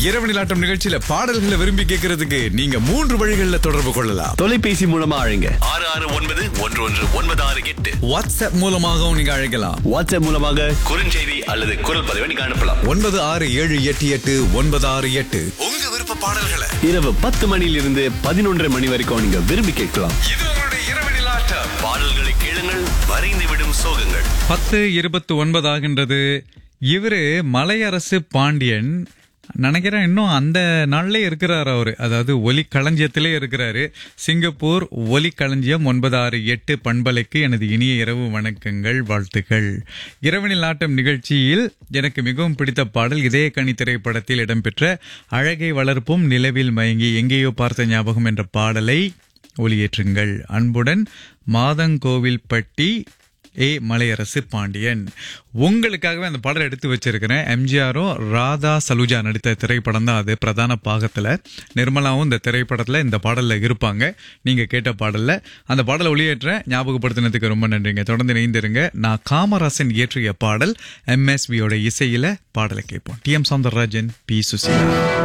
இரவு நிலாட்டம் நிகழ்ச்சியில பாடல்களை விரும்பி கேட்கறதுக்கு நீங்க மூன்று வழிகளில் தொடர்பு கொள்ளலாம் தொலைபேசி மூலமா அழைங்க ஆறு ஆறு ஒன்பது ஒன்று ஒன்று ஒன்பது ஆறு எட்டு வாட்ஸ்அப் மூலமாகவும் நீங்க அழைக்கலாம் வாட்ஸ்அப் மூலமாக குறுஞ்செய்தி அல்லது குரல் பதிவை நீங்க அனுப்பலாம் ஒன்பது ஆறு ஏழு எட்டு எட்டு ஒன்பது ஆறு எட்டு உங்க விருப்ப பாடல்களை இரவு பத்து மணியிலிருந்து பதினொன்றரை மணி வரைக்கும் நீங்க விரும்பி கேட்கலாம் இது உங்களுடைய இரவு நிலாட்டம் பாடல்களை கேளுங்கள் வரைந்து விடும் சோகங்கள் பத்து இருபத்தி ஒன்பது ஆகின்றது இவரு மலையரசு பாண்டியன் நினைக்கிறேன் இன்னும் அந்த நாள்ல இருக்கிறாரு அவரு அதாவது ஒலி களஞ்சியத்திலே இருக்கிறாரு சிங்கப்பூர் ஒலி களஞ்சியம் ஒன்பது ஆறு எட்டு பண்பலைக்கு எனது இனிய இரவு வணக்கங்கள் வாழ்த்துக்கள் இரவனில் ஆட்டம் நிகழ்ச்சியில் எனக்கு மிகவும் பிடித்த பாடல் இதய கனி திரைப்படத்தில் இடம்பெற்ற அழகை வளர்ப்பும் நிலவில் மயங்கி எங்கேயோ பார்த்த ஞாபகம் என்ற பாடலை ஒளியேற்றுங்கள் அன்புடன் மாதங்கோவில்பட்டி ஏ மலையரசு பாண்டியன் உங்களுக்காகவே அந்த பாடலை எடுத்து வச்சிருக்கிறேன் எம்ஜிஆரும் ராதா சலுஜா நடித்த திரைப்படம் தான் அது பிரதான பாகத்துல நிர்மலாவும் இந்த திரைப்படத்துல இந்த பாடல்ல இருப்பாங்க நீங்க கேட்ட பாடல்ல அந்த பாடலை ஒளியேற்ற ஞாபகப்படுத்தினதுக்கு ரொம்ப நன்றிங்க தொடர்ந்து இணைந்திருங்க நான் காமராசன் இயற்றிய பாடல் எம்எஸ்வியோட இசையில பாடலை கேட்போம் T M Soundararajan P Susheela